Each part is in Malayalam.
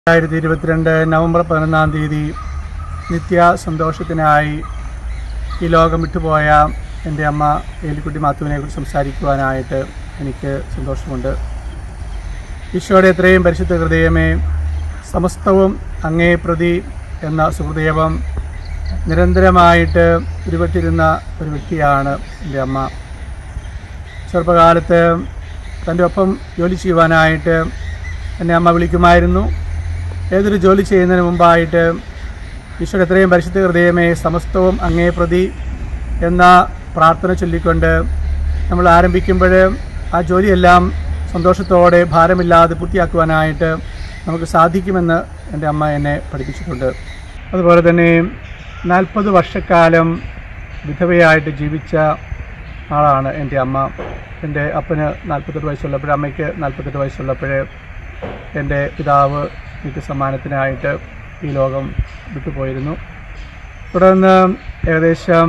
രണ്ടായിരത്തി ഇരുപത്തിരണ്ട് നവംബർ പതിനൊന്നാം തീയതി നിത്യ സന്തോഷത്തിനായി ഈ ലോകം വിട്ടുപോയ എൻ്റെ അമ്മ ഏലിക്കുട്ടി മാത്തുവിനെ കുറിച്ച് സംസാരിക്കുവാനായിട്ട് എനിക്ക് സന്തോഷമുണ്ട് ഈശോയുടെ എത്രയും പരിശുദ്ധ ഹൃദയമേ സമസ്തവും അങ്ങേ പ്രതി എന്ന സുഹൃദയവം നിരന്തരമായിട്ട് ഉരുവട്ടിരുന്ന ഒരു വ്യക്തിയാണ് എൻ്റെ അമ്മ ചെറുപ്പകാലത്ത് തൻ്റെ ഒപ്പം ജോലി ചെയ്യുവാനായിട്ട് എന്നെ അമ്മ വിളിക്കുമായിരുന്നു ഏതൊരു ജോലി ചെയ്യുന്നതിന് മുമ്പായിട്ട് ഈശ്വര എത്രയും പരിശുദ്ധ ഹൃദയമേ സമസ്തവും അങ്ങേ പ്രതി എന്ന പ്രാർത്ഥന ചൊല്ലിക്കൊണ്ട് നമ്മൾ ആരംഭിക്കുമ്പോൾ ആ ജോലിയെല്ലാം സന്തോഷത്തോടെ ഭാരമില്ലാതെ പൂർത്തിയാക്കുവാനായിട്ട് നമുക്ക് സാധിക്കുമെന്ന് എൻ്റെ അമ്മ എന്നെ പഠിപ്പിച്ചിട്ടുണ്ട് അതുപോലെ തന്നെ നാൽപ്പത് വർഷക്കാലം വിധവയായിട്ട് ജീവിച്ച ആളാണ് എൻ്റെ അമ്മ എൻ്റെ അപ്പന് നാൽപ്പത്തെട്ട് വയസ്സുള്ളപ്പോൾ അമ്മയ്ക്ക് നാൽപ്പത്തെട്ട് വയസ്സുള്ളപ്പോൾ എൻ്റെ പിതാവ് എനിക്ക് സമ്മാനത്തിനായിട്ട് ഈ ലോകം വിട്ടുപോയിരുന്നു തുടർന്ന് ഏകദേശം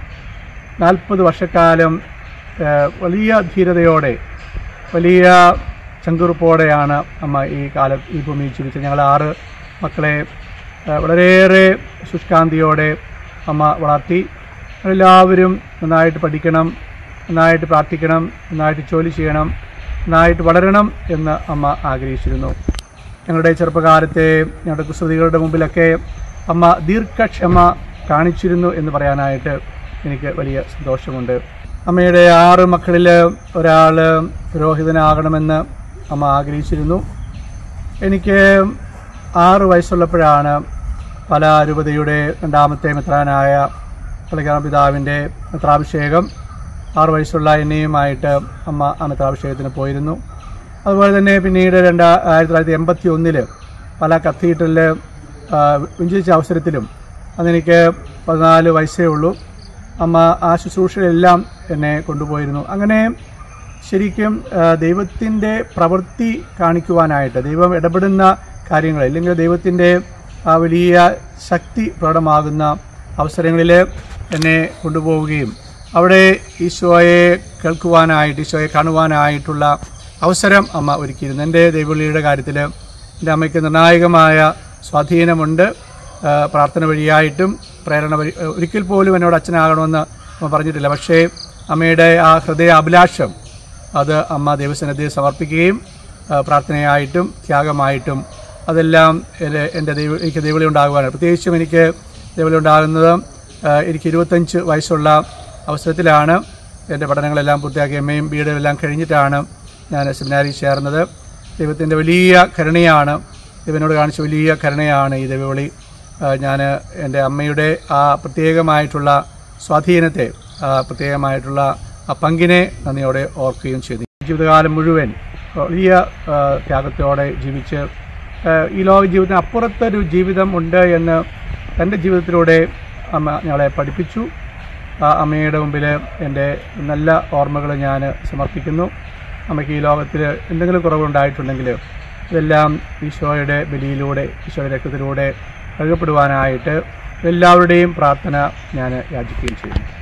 നാൽപ്പത് വർഷക്കാലം ഏഹ്, വലിയ ധീരതയോടെ വലിയ ചങ്കുറുപ്പോടെയാണ് അമ്മ ഈ കാലം ഈ ഭൂമിയിൽ ജീവിച്ചത് ഞങ്ങൾ ആറ് മക്കളെ ഏഹ്, വളരെയേറെ ശുഷ്കാന്തിയോടെ അമ്മ വളർത്തി എല്ലാവരും നന്നായിട്ട് പഠിക്കണം നന്നായിട്ട് പ്രാർത്ഥിക്കണം നന്നായിട്ട് ജോലി ചെയ്യണം നന്നായിട്ട് വളരണം എന്ന് അമ്മ ആഗ്രഹിച്ചിരുന്നു ഞങ്ങളുടെ ചെറുപ്പകാലത്തെ ഞങ്ങളുടെ കുസൃതികളുടെ മുമ്പിലൊക്കെ അമ്മ ദീർഘക്ഷമ കാണിച്ചിരുന്നു എന്ന് പറയാനായിട്ട് എനിക്ക് വലിയ സന്തോഷമുണ്ട് അമ്മയുടെ ആറ് മക്കളിൽ ഒരാൾ പുരോഹിതനാകണമെന്ന് അമ്മ ആഗ്രഹിച്ചിരുന്നു എനിക്ക് ആറ് വയസ്സുള്ളപ്പോഴാണ് പല രൂപതയുടെ രണ്ടാമത്തെ മെത്രാനായ പള്ളിക്കാരൻ പിതാവിൻ്റെ മെത്രാഭിഷേകം ആറ് വയസ്സുള്ള എന്നെയുമായിട്ട് അമ്മ ആ മെത്രാഭിഷേകത്തിന് പോയിരുന്നു അതുപോലെ തന്നെ പിന്നീട് രണ്ട് ആയിരത്തി തൊള്ളായിരത്തി എൺപത്തി ഒന്നില് പല കത്തീഡ്രലിൽ വിഞ്ചിച്ച അവസരത്തിലും അതെനിക്ക് പതിനാല് വയസ്സേ ഉള്ളൂ അമ്മ ആ ശുശ്രൂഷയിലെല്ലാം എന്നെ കൊണ്ടുപോയിരുന്നു അങ്ങനെ ശരിക്കും ദൈവത്തിൻ്റെ പ്രവൃത്തി കാണിക്കുവാനായിട്ട് ദൈവം ഇടപെടുന്ന കാര്യങ്ങൾ അല്ലെങ്കിൽ ദൈവത്തിൻ്റെ ആ വലിയ ശക്തി പ്രകടമാകുന്ന അവസരങ്ങളിൽ എന്നെ കൊണ്ടുപോവുകയും അവിടെ ഈശോയെ കേൾക്കുവാനായിട്ട് ഈശോയെ കാണുവാനായിട്ടുള്ള അവസരം അമ്മ ഒരുക്കിയിരുന്നു എൻ്റെ ദൈവവിളിയുടെ കാര്യത്തിൽ എൻ്റെ അമ്മയ്ക്ക് നിർണായകമായ സ്വാധീനമുണ്ട് ആ, പ്രാർത്ഥന വഴിയായിട്ടും പ്രേരണ വഴി ഒരിക്കൽ പോലും എന്നോട് അച്ഛനാകണമെന്ന് അമ്മ പറഞ്ഞിട്ടില്ല പക്ഷേ അമ്മയുടെ ആ ഹൃദയ അഭിലാഷം അത് അമ്മ ദൈവസന്നിധിയിൽ സമർപ്പിക്കുകയും ആ, പ്രാർത്ഥനയായിട്ടും ത്യാഗമായിട്ടും അതെല്ലാം എൻ്റെ എൻ്റെ ദൈവ എനിക്ക് ദൈവവിളി ഉണ്ടാകുവാനാണ് പ്രത്യേകിച്ചും എനിക്ക് ദൈവവിളി ഉണ്ടാകുന്നത് ആ, എനിക്ക് ഇരുപത്തഞ്ച് വയസ്സുള്ള അവസരത്തിലാണ് എൻ്റെ പഠനങ്ങളെല്ലാം പൂർത്തിയാക്കി എം എയും ബി എഡും എല്ലാം കഴിഞ്ഞിട്ടാണ് ഞാൻ സെമിനാരിൽ ചേർന്നത് ദൈവത്തിൻ്റെ വലിയ കരുണയാണ് ദൈവനോട് കാണിച്ച വലിയ കരുണയാണ് ഈ ദൈവവിളി ഞാൻ എൻ്റെ അമ്മയുടെ ആ പ്രത്യേകമായിട്ടുള്ള സ്വാധീനത്തെ ആ പ്രത്യേകമായിട്ടുള്ള ആ പങ്കിനെ നന്ദിയോടെ ഓർക്കുകയും ചെയ്തു ജീവിതകാലം മുഴുവൻ വലിയ ആ, ത്യാഗത്തോടെ ജീവിച്ച് ആ, ഈ ലോക ജീവിതത്തിന് അപ്പുറത്തൊരു ജീവിതം ഉണ്ട് എന്ന് തൻ്റെ ജീവിതത്തിലൂടെ അമ്മ ഞങ്ങളെ പഠിപ്പിച്ചു ആ അമ്മയുടെ മുമ്പിൽ എൻ്റെ നല്ല ഓർമ്മകൾ ഞാൻ സമർപ്പിക്കുന്നു അമ്മയ്ക്ക് ഈ ലോകത്തിൽ എന്തെങ്കിലും കുറവുണ്ടായിട്ടുണ്ടെങ്കിൽ ഇതെല്ലാം ഈശോയുടെ ബലിയിലൂടെ ഈശോയുടെ രക്തത്തിലൂടെ കഴുകപ്പെടുവാനായിട്ട് എല്ലാവരുടെയും പ്രാർത്ഥന ഞാൻ യാചിക്കുകയും ചെയ്യുന്നു